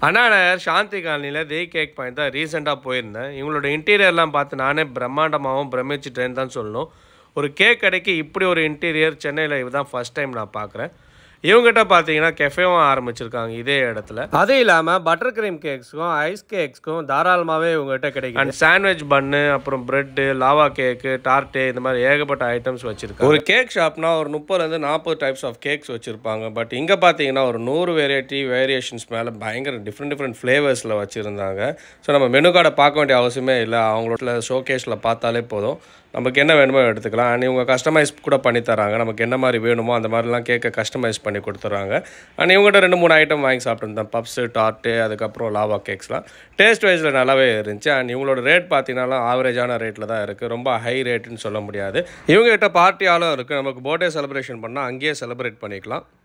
அண்ணா நகர் சாந்தி காலனியில் தி cake point தான் ரீசெண்டாக போயிருந்தேன் இவங்களோட இன்டீரியர்லாம் பார்த்து நானே பிரம்மாண்டமாகவும் பிரமிச்சிட்டேன்னு தான் சொல்லணும் ஒரு கேக் கடைக்கு இப்படி ஒரு இன்டீரியர் சென்னையில் இதுதான் ஃபர்ஸ்ட் டைம் நான் பார்க்குறேன் இவங்ககிட்ட பார்த்தீங்கன்னா கெஃபேவும் ஆரம்பிச்சிருக்காங்க இதே இடத்துல அது இல்லாமல் பட்டர் க்ரீம் கேக்ஸ்க்கும் ஐஸ் கேக்ஸ்க்கும் தாராளமாகவே இவங்ககிட்ட கிடைக்கும் அண்ட் சாண்ட்விச் பன்னு அப்புறம் பிரெட்டு லாவா கேக்கு டார்ட்டு இந்த மாதிரி ஏகப்பட்ட ஐட்டம்ஸ் வச்சுருக்காங்க ஒரு கேக் ஷாப்னா ஒரு முப்பதுலேருந்து நாற்பது டைப்ஸ் ஆஃப் கேக்ஸ் வச்சுருப்பாங்க பட் இங்கே பார்த்தீங்கன்னா ஒரு நூறு வெரைட்டி வேரியேஷன்ஸ் மேலே பயங்கர டிஃப்ரெண்ட் டிஃப்ரெண்ட் ஃப்ளேவர்ஸில் வச்சுருந்தாங்க ஸோ நம்ம மெனு கார்டை பார்க்க வேண்டிய அவசியமே இல்லை அவங்களோட ஷோகேஸில் பார்த்தாலே போதும் நமக்கு என்ன வேணுமோ எடுத்துக்கலாம் அண்ட் இவங்க கஸ்டமைஸ் கூட பண்ணி தராங்க நமக்கு என்ன மாதிரி வேணுமோ அந்த மாதிரிலாம் கேக்கை கஸ்டமைஸ் பண்ணி கொடுத்துட்றாங்க அண்ட் இவங்ககிட்ட ரெண்டு மூணு ஐட்டம் வாங்கி சாப்பிட்டுருந்தேன் பப்ஸு டார்ட்டு அதுக்கப்புறம் லாவா கேக்ஸ்லாம் டேஸ்ட் வைஸில் நல்லாவே இருந்துச்சு அண்ட் இவங்களோட ரேட் பார்த்தீங்கன்னா ஆவரேஜான ரேட்டில் தான் இருக்குது ரொம்ப ஹை ரேட்டுன்னு சொல்ல முடியாது இவங்ககிட்ட பார்ட்டி ஆளும் இருக்குது நமக்கு பர்த்டே செலிப்ரேஷன் பண்ணால் அங்கேயே செலிப்ரேட் பண்ணிக்கலாம்